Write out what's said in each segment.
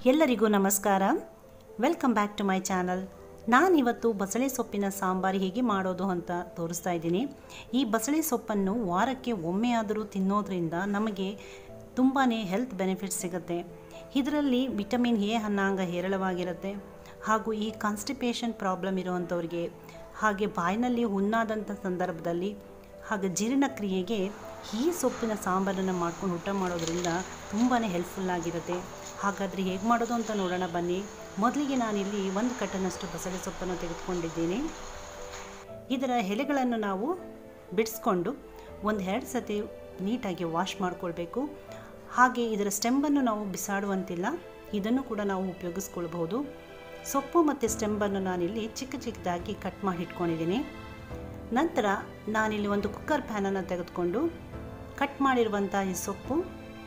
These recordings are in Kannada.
ಎಲ್ಲರಿಗೂ ನಮಸ್ಕಾರ welcome back to my channel ನಾನಿವತ್ತು ಬಸಳೆ ಸೊಪ್ಪಿನ ಸಾಂಬಾರು ಹೇಗೆ ಮಾಡೋದು ಅಂತ ತೋರಿಸ್ತಾ ಇದ್ದೀನಿ ಈ ಬಸಳೆ ಸೊಪ್ಪನ್ನು ವಾರಕ್ಕೆ ಒಮ್ಮೆ ಆದರೂ ತಿನ್ನೋದ್ರಿಂದ ನಮಗೆ ತುಂಬಾ ಹೆಲ್ತ್ ಬೆನಿಫಿಟ್ಸ್ ಸಿಗುತ್ತೆ ಇದರಲ್ಲಿ ವಿಟಮಿನ್ ಎ ಅನ್ನಾಂಗ ಹೇರಳವಾಗಿರುತ್ತೆ ಹಾಗೂ ಈ ಕಾನ್ಸ್ಟಿಪೇಷನ್ ಪ್ರಾಬ್ಲಮ್ ಇರುವಂಥವ್ರಿಗೆ ಹಾಗೆ ಬಾಯಿನಲ್ಲಿ ಹುಣ್ಣಾದಂಥ ಸಂದರ್ಭದಲ್ಲಿ ಹಾಗೆ ಜೀರ್ಣಕ್ರಿಯೆಗೆ ಈ ಸೊಪ್ಪಿನ ಸಾಂಬಾರನ್ನು ಮಾಡ್ಕೊಂಡು ಊಟ ಮಾಡೋದ್ರಿಂದ ತುಂಬಾ ಹೆಲ್ಪ್ಫುಲ್ ಆಗಿರುತ್ತೆ ಹಾಗಾದರೆ ಹೇಗೆ ಮಾಡೋದು ಅಂತ ನೋಡೋಣ ಬನ್ನಿ ಮೊದಲಿಗೆ ನಾನಿಲ್ಲಿ ಒಂದು ಕಟ್ಟನಷ್ಟು ಬಸಳೆ ಸೊಪ್ಪನ್ನು ತೆಗೆದುಕೊಂಡಿದ್ದೀನಿ ಇದರ ಎಲೆಗಳನ್ನು ನಾವು ಬಿಡಿಸ್ಕೊಂಡು ಒಂದು ಎರಡು ಸತಿ ನೀಟಾಗಿ ವಾಶ್ ಮಾಡಿಕೊಳ್ಬೇಕು ಹಾಗೆ ಇದರ ಸ್ಟೆಂಬನ್ನು ನಾವು ಬಿಸಾಡುವಂತಿಲ್ಲ ಇದನ್ನು ಕೂಡ ನಾವು ಉಪಯೋಗಿಸ್ಕೊಳ್ಬಹುದು ಸೊಪ್ಪು ಮತ್ತು ಸ್ಟೆಂಬನ್ನು ನಾನಿಲ್ಲಿ ಚಿಕ್ಕ ಚಿಕ್ಕದಾಗಿ ಕಟ್ ಮಾಡಿ ಇಟ್ಕೊಂಡಿದ್ದೀನಿ ನಂತರ ನಾನಿಲ್ಲಿ ಒಂದು ಕುಕ್ಕರ್ ಪ್ಯಾನನ್ನು ತೆಗೆದುಕೊಂಡು ಕಟ್ ಮಾಡಿರುವಂಥ ಈ ಸೊಪ್ಪು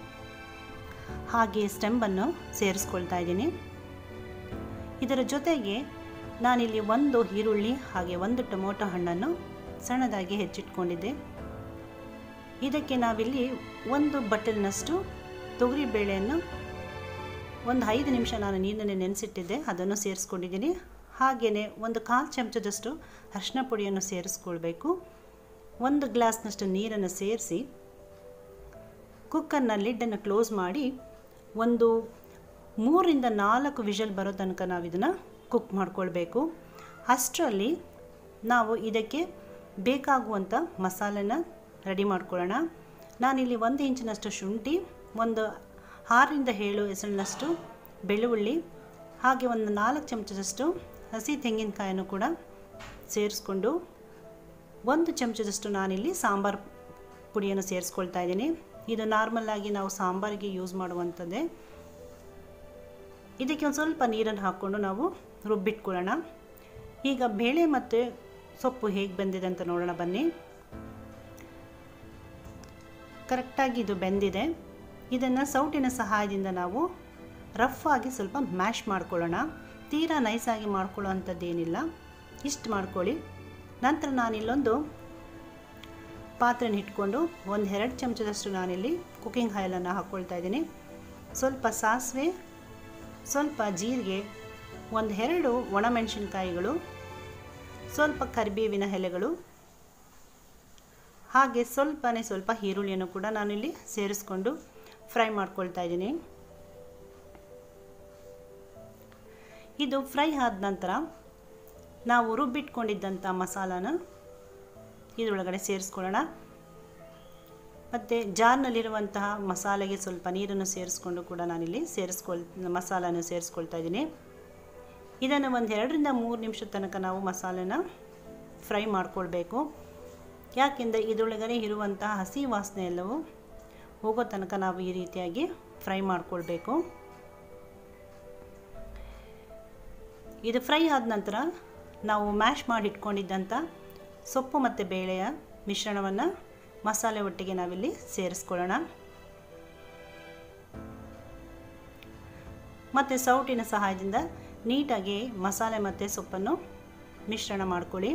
ಹಾಗೆ ಸ್ಟೆಂಬನ್ನು ಸೇರಿಸ್ಕೊಳ್ತಾ ಇದ್ದೀನಿ ಇದರ ಜೊತೆಗೆ ನಾನಿಲ್ಲಿ ಒಂದು ಈರುಳ್ಳಿ ಹಾಗೆ ಒಂದು ಟೊಮೊಟೊ ಹಣ್ಣನ್ನು ಸಣ್ಣದಾಗಿ ಹೆಚ್ಚಿಟ್ಕೊಂಡಿದ್ದೆ ಇದಕ್ಕೆ ನಾವಿಲ್ಲಿ ಒಂದು ಬಟ್ಟಲಿನಷ್ಟು ತೊಗರಿ ಬೇಳೆಯನ್ನು ಒಂದು ಐದು ನಿಮಿಷ ನಾನು ನೀರಿನಲ್ಲಿ ನೆನೆಸಿಟ್ಟಿದ್ದೆ ಅದನ್ನು ಸೇರಿಸ್ಕೊಂಡಿದ್ದೀನಿ ಹಾಗೆಯೇ ಒಂದು ಕಾಲು ಚಮಚದಷ್ಟು ಅರಿಶಿನ ಪುಡಿಯನ್ನು ಸೇರಿಸ್ಕೊಳ್ಬೇಕು ಒಂದು ಗ್ಲಾಸ್ನಷ್ಟು ನೀರನ್ನು ಸೇರಿಸಿ ಕುಕ್ಕರ್ನ ಲಿಡ್ಡನ್ನು ಕ್ಲೋಸ್ ಮಾಡಿ ಒಂದು ಮೂರಿಂದ ನಾಲ್ಕು ವಿಷಲ್ ಬರೋ ತನಕ ನಾವು ಇದನ್ನು ಕುಕ್ ಮಾಡ್ಕೊಳ್ಬೇಕು ಅಷ್ಟರಲ್ಲಿ ನಾವು ಇದಕ್ಕೆ ಬೇಕಾಗುವಂಥ ಮಸಾಲೆನ ರೆಡಿ ಮಾಡ್ಕೊಳ್ಳೋಣ ನಾನಿಲ್ಲಿ ಒಂದು ಇಂಚಿನಷ್ಟು ಶುಂಠಿ ಒಂದು ಆರರಿಂದ ಏಳು ಎಸಳಿನಷ್ಟು ಬೆಳ್ಳುಳ್ಳಿ ಹಾಗೆ ಒಂದು ನಾಲ್ಕು ಚಮಚದಷ್ಟು ಹಸಿ ತೆಂಗಿನಕಾಯನ್ನು ಕೂಡ ಸೇರಿಸ್ಕೊಂಡು ಒಂದು ಚಮಚದಷ್ಟು ನಾನಿಲ್ಲಿ ಸಾಂಬಾರು ಪುಡಿಯನ್ನು ಸೇರಿಸ್ಕೊಳ್ತಾ ಇದ್ದೀನಿ ಇದು ನಾರ್ಮಲ್ಲಾಗಿ ನಾವು ಸಾಂಬಾರಿಗೆ ಯೂಸ್ ಮಾಡುವಂಥದ್ದೇ ಇದಕ್ಕೆ ಒಂದು ಸ್ವಲ್ಪ ನೀರನ್ನು ಹಾಕ್ಕೊಂಡು ನಾವು ರುಬ್ಬಿಟ್ಕೊಳ್ಳೋಣ ಈಗ ಬೇಳೆ ಮತ್ತು ಸೊಪ್ಪು ಹೇಗೆ ಬೆಂದಿದೆ ಅಂತ ನೋಡೋಣ ಬನ್ನಿ ಕರೆಕ್ಟಾಗಿ ಇದು ಬೆಂದಿದೆ ಇದನ್ನು ಸೌಟಿನ ಸಹಾಯದಿಂದ ನಾವು ರಫ್ ಆಗಿ ಸ್ವಲ್ಪ ಮ್ಯಾಶ್ ಮಾಡ್ಕೊಳ್ಳೋಣ ತೀರಾ ನೈಸಾಗಿ ಮಾಡ್ಕೊಳ್ಳೋ ಅಂಥದ್ದೇನಿಲ್ಲ ಇಷ್ಟು ಮಾಡ್ಕೊಳ್ಳಿ ನಂತರ ನಾನಿಲ್ಲೊಂದು ಪಾತ್ರೆನ ಇಟ್ಕೊಂಡು ಒಂದು ಎರಡು ಚಮಚದಷ್ಟು ನಾನಿಲ್ಲಿ ಕುಕ್ಕಿಂಗ್ ಆಯಿಲನ್ನು ಹಾಕ್ಕೊಳ್ತಾ ಇದ್ದೀನಿ ಸ್ವಲ್ಪ ಸಾಸಿವೆ ಸ್ವಲ್ಪ ಜೀರಿಗೆ ಒಂದು ಎರಡು ಒಣಮೆಣಸಿನ್ಕಾಯಿಗಳು ಸ್ವಲ್ಪ ಕರಿಬೇವಿನ ಎಲೆಗಳು ಹಾಗೆ ಸ್ವಲ್ಪನೇ ಸ್ವಲ್ಪ ಈರುಳ್ಳಿಯನ್ನು ಕೂಡ ನಾನಿಲ್ಲಿ ಸೇರಿಸ್ಕೊಂಡು ಫ್ರೈ ಮಾಡ್ಕೊಳ್ತಾ ಇದ್ದೀನಿ ಇದು ಫ್ರೈ ಆದ ನಂತರ ನಾವು ರುಬ್ಬಿಟ್ಕೊಂಡಿದ್ದಂಥ ಮಸಾಲಾನ ಇದರೊಳಗಡೆ ಸೇರಿಸ್ಕೊಳ್ಳೋಣ ಮತ್ತು ಜಾರ್ನಲ್ಲಿರುವಂತಹ ಮಸಾಲೆಗೆ ಸ್ವಲ್ಪ ನೀರನ್ನು ಸೇರಿಸ್ಕೊಂಡು ಕೂಡ ನಾನಿಲ್ಲಿ ಸೇರಿಸ್ಕೊಳ್ ಮಸಾಲನ್ನು ಸೇರಿಸ್ಕೊಳ್ತಾ ಇದ್ದೀನಿ ಇದನ್ನು ಒಂದು ಎರಡರಿಂದ ಮೂರು ನಿಮಿಷದ ತನಕ ನಾವು ಮಸಾಲೆನ ಫ್ರೈ ಮಾಡ್ಕೊಳ್ಬೇಕು ಯಾಕೆಂದರೆ ಇದರೊಳಗಡೆ ಇರುವಂತಹ ಹಸಿ ವಾಸನೆ ಎಲ್ಲವೂ ಹೋಗೋ ತನಕ ನಾವು ಈ ರೀತಿಯಾಗಿ ಫ್ರೈ ಮಾಡ್ಕೊಳ್ಬೇಕು ಇದು ಫ್ರೈ ಆದ ನಂತರ ನಾವು ಮ್ಯಾಶ್ ಮಾಡಿ ಇಟ್ಕೊಂಡಿದ್ದಂಥ ಸೊಪ್ಪು ಮತ್ತು ಬೇಳೆಯ ಮಿಶ್ರಣವನ್ನು ಮಸಾಲೆ ಒಟ್ಟಿಗೆ ನಾವಿಲ್ಲಿ ಸೇರಿಸ್ಕೊಳ್ಳೋಣ ಮತ್ತು ಸೌಟಿನ ಸಹಾಯದಿಂದ ನೀಟಾಗಿ ಮಸಾಲೆ ಮತ್ತು ಸೊಪ್ಪನ್ನು ಮಿಶ್ರಣ ಮಾಡ್ಕೊಳ್ಳಿ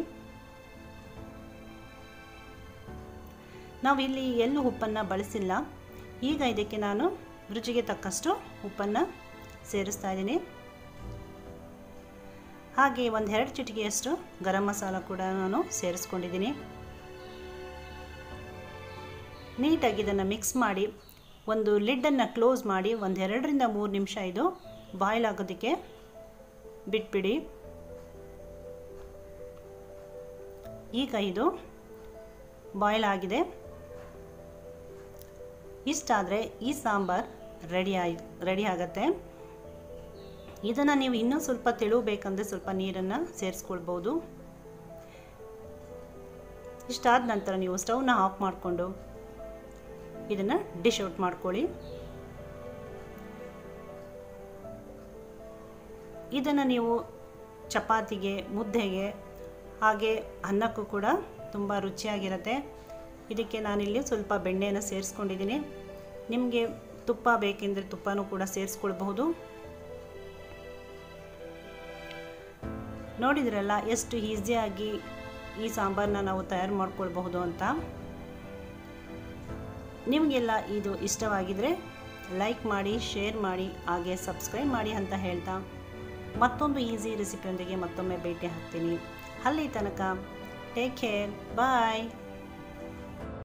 ನಾವು ಇಲ್ಲಿ ಎಲ್ಲೂ ಉಪ್ಪನ್ನು ಬಳಸಿಲ್ಲ ಈಗ ಇದಕ್ಕೆ ನಾನು ರುಚಿಗೆ ತಕ್ಕಷ್ಟು ಉಪ್ಪನ್ನು ಸೇರಿಸ್ತಾ ಇದ್ದೀನಿ ಹಾಗೆ ಒಂದು ಎರಡು ಚಿಟಿಕೆಯಷ್ಟು ಗರಂ ಮಸಾಲ ಕೂಡ ನಾನು ಸೇರಿಸ್ಕೊಂಡಿದ್ದೀನಿ ನೀಟಾಗಿ ಇದನ್ನು ಮಿಕ್ಸ್ ಮಾಡಿ ಒಂದು ಲಿಡ್ಡನ್ನು ಕ್ಲೋಸ್ ಮಾಡಿ ಒಂದು ಎರಡರಿಂದ ಮೂರು ನಿಮಿಷ ಇದು ಬಾಯ್ಲ್ ಆಗೋದಕ್ಕೆ ಬಿಟ್ಬಿಡಿ ಈಗ ಇದು ಬಾಯ್ಲ್ ಆಗಿದೆ ಇಷ್ಟಾದರೆ ಈ ಸಾಂಬಾರು ರೆಡಿ ಆಗಿ ರೆಡಿ ಆಗುತ್ತೆ ಇದನ್ನು ನೀವು ಇನ್ನೂ ಸ್ವಲ್ಪ ತೆಳು ಬೇಕಂದರೆ ಸ್ವಲ್ಪ ನೀರನ್ನು ಸೇರಿಸ್ಕೊಳ್ಬೋದು ಇಷ್ಟಾದ ನಂತರ ನೀವು ಸ್ಟವ್ನ ಆಫ್ ಮಾಡಿಕೊಂಡು ಇದನ್ನು ಡಿಶ್ ಔಟ್ ಮಾಡ್ಕೊಳ್ಳಿ ಇದನ್ನು ನೀವು ಚಪಾತಿಗೆ ಮುದ್ದೆಗೆ ಹಾಗೆ ಅನ್ನಕ್ಕೂ ಕೂಡ ತುಂಬ ರುಚಿಯಾಗಿರುತ್ತೆ ಇದಕ್ಕೆ ನಾನಿಲ್ಲಿ ಸ್ವಲ್ಪ ಬೆಣ್ಣೆಯನ್ನು ಸೇರಿಸ್ಕೊಂಡಿದ್ದೀನಿ ನಿಮಗೆ ತುಪ್ಪ ಬೇಕೆಂದರೆ ತುಪ್ಪನೂ ಕೂಡ ಸೇರಿಸ್ಕೊಳ್ಬಹುದು ನೋಡಿದ್ರಲ್ಲ ಎಷ್ಟು ಈಸಿಯಾಗಿ ಈ ಸಾಂಬಾರನ್ನ ನಾವು ತಯಾರು ಮಾಡ್ಕೊಳ್ಬಹುದು ಅಂತ ನಿಮಗೆಲ್ಲ ಇದು ಇಷ್ಟವಾಗಿದ್ದರೆ ಲೈಕ್ ಮಾಡಿ ಶೇರ್ ಮಾಡಿ ಹಾಗೆ ಸಬ್ಸ್ಕ್ರೈಬ್ ಮಾಡಿ ಅಂತ ಹೇಳ್ತಾ ಮತ್ತೊಂದು ಈಸಿ ರೆಸಿಪಿಯೊಂದಿಗೆ ಮತ್ತೊಮ್ಮೆ ಭೇಟಿ ಹಾಕ್ತೀನಿ ಅಲ್ಲಿ ತನಕ ಟೇಕ್ ಕೇರ್ ಬಾಯ್